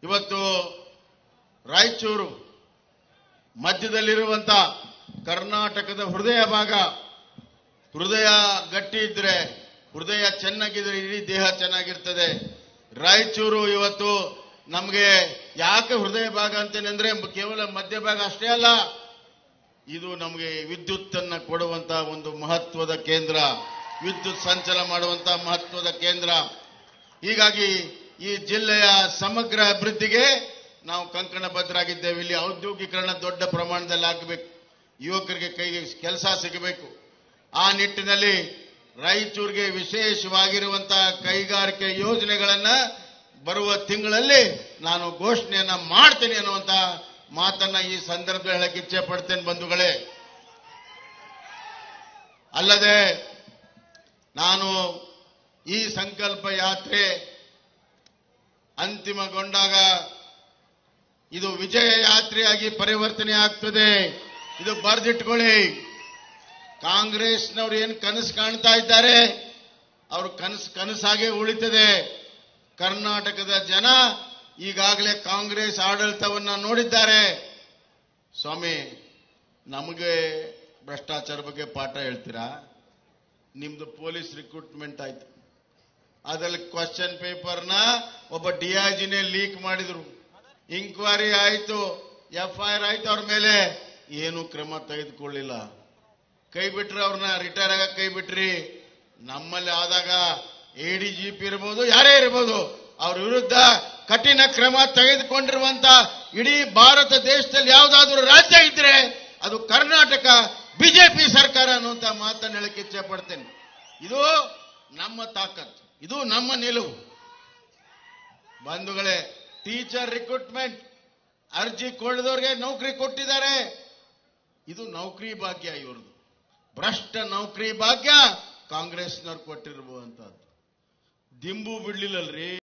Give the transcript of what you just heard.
ಇವತ್ತು ರಾಯಚೂರು ಮಧ್ಯದಲ್ಲಿರುವಂತ ಕರ್ನಾಟಕದ ಹೃದಯ ಭಾಗ ಹೃದಯ ಗಟ್ಟಿ ಇದ್ರೆ ಹೃದಯ ಚೆನ್ನಾಗಿದ್ರೆ ಇಡೀ ದೇಹ ಚೆನ್ನಾಗಿರ್ತದೆ ರಾಯಚೂರು ಇವತ್ತು ನಮಗೆ ಯಾಕೆ ಹೃದಯ ಭಾಗ ಅಂತೇನೆ ಅಂದ್ರೆ ಕೇವಲ ಮಧ್ಯ ಭಾಗ ಅಷ್ಟೇ ಅಲ್ಲ ಇದು ನಮಗೆ ವಿದ್ಯುತ್ ಅನ್ನ ಕೊಡುವಂತ ಒಂದು ಮಹತ್ವದ ಕೇಂದ್ರ ವಿದ್ಯುತ್ ಸಂಚಲ ಮಾಡುವಂತ ಮಹತ್ವದ ಕೇಂದ್ರ ಹೀಗಾಗಿ ಈ ಜಿಲ್ಲೆಯ ಸಮಗ್ರ ಅಭಿವೃದ್ಧಿಗೆ ನಾವು ಕಂಕಣಬದ್ಧರಾಗಿದ್ದೇವೆ ಇಲ್ಲಿ ಔದ್ಯೋಗೀಕರಣ ದೊಡ್ಡ ಪ್ರಮಾಣದಲ್ಲಿ ಆಗಬೇಕು ಯುವಕರಿಗೆ ಕೈಗೆ ಕೆಲಸ ಸಿಗಬೇಕು ಆ ನಿಟ್ಟಿನಲ್ಲಿ ರಾಯಚೂರಿಗೆ ವಿಶೇಷವಾಗಿರುವಂತಹ ಕೈಗಾರಿಕೆ ಯೋಜನೆಗಳನ್ನ ಬರುವ ತಿಂಗಳಲ್ಲಿ ನಾನು ಘೋಷಣೆಯನ್ನ ಮಾಡ್ತೇನೆ ಅನ್ನುವಂತ ಮಾತನ್ನ ಈ ಸಂದರ್ಭದಲ್ಲಿ ಹೇಳಕ್ಕೆ ಇಚ್ಛೆ ಪಡ್ತೇನೆ ಬಂಧುಗಳೇ ಅಲ್ಲದೆ ನಾನು ಈ ಸಂಕಲ್ಪ ಯಾತ್ರೆ ಅಂತಿಮಗೊಂಡಾಗ ಇದು ವಿಜಯ ಯಾತ್ರೆಯಾಗಿ ಪರಿವರ್ತನೆ ಆಗ್ತದೆ ಇದು ಬರೆದಿಟ್ಕೊಳ್ಳಿ ಕಾಂಗ್ರೆಸ್ನವ್ರು ಏನು ಕನಸು ಕಾಣ್ತಾ ಇದ್ದಾರೆ ಅವರು ಕನಸು ಕನಸಾಗೆ ಉಳಿತದೆ ಕರ್ನಾಟಕದ ಜನ ಈಗಾಗಲೇ ಕಾಂಗ್ರೆಸ್ ಆಡಳಿತವನ್ನ ನೋಡಿದ್ದಾರೆ ಸ್ವಾಮಿ ನಮಗೆ ಭ್ರಷ್ಟಾಚಾರ ಬಗ್ಗೆ ಪಾಠ ಹೇಳ್ತೀರಾ ನಿಮ್ದು ಪೊಲೀಸ್ ರಿಕ್ರೂಟ್ಮೆಂಟ್ ಆಯ್ತು ಅದರಲ್ಲಿ ಕ್ವಶನ್ ಪೇಪರ್ನ ಒಬ್ಬ ಡಿಐಜಿನೇ ಲೀಕ್ ಮಾಡಿದ್ರು ಇಂಕ್ವೈರಿ ಆಯ್ತು ಎಫ್ಐಆರ್ ಆಯ್ತು ಅವ್ರ ಮೇಲೆ ಏನು ಕ್ರಮ ತೆಗೆದುಕೊಳ್ಳಿಲ್ಲ ಕೈ ಬಿಟ್ರಿ ಅವ್ರನ್ನ ರಿಟೈರ್ ಆಗ ಕೈ ಬಿಟ್ರಿ ನಮ್ಮಲ್ಲಿ ಆದಾಗ ಎಡಿಜಿಪಿ ಇರ್ಬೋದು ಯಾರೇ ಇರ್ಬೋದು ಅವ್ರ ವಿರುದ್ಧ ಕಠಿಣ ಕ್ರಮ ತೆಗೆದುಕೊಂಡಿರುವಂತ ಇಡೀ ಭಾರತ ದೇಶದಲ್ಲಿ ಯಾವುದಾದ್ರೂ ರಾಜ್ಯ ಇದ್ರೆ ಅದು ಕರ್ನಾಟಕ ಬಿಜೆಪಿ ಸರ್ಕಾರ ಅನ್ನುವಂತ ಮಾತನ್ನು ಹೇಳಕ್ಕೆ ಇಚ್ಛೆ ಪಡ್ತೇನೆ ಇದು ನಮ್ಮ ತಾಕತ್ ಇದು ನಮ್ಮ ನಿಲುವು ಬಂಧುಗಳೇ ಟೀಚರ್ ರಿಕ್ರೂಟ್ಮೆಂಟ್ ಅರ್ಜಿ ಕೊಡದವ್ರಿಗೆ ನೌಕರಿ ಕೊಟ್ಟಿದ್ದಾರೆ ಇದು ನೌಕರಿ ಭಾಗ್ಯ ಇವ್ರದ್ದು ಭ್ರಷ್ಟ ನೌಕರಿ ಭಾಗ್ಯ ಕಾಂಗ್ರೆಸ್ನವ್ರು ಕೊಟ್ಟಿರುವಂತದ್ದು ದಿಂಬು ಬಿಡ್ಲಿಲ್ಲಲ್ರಿ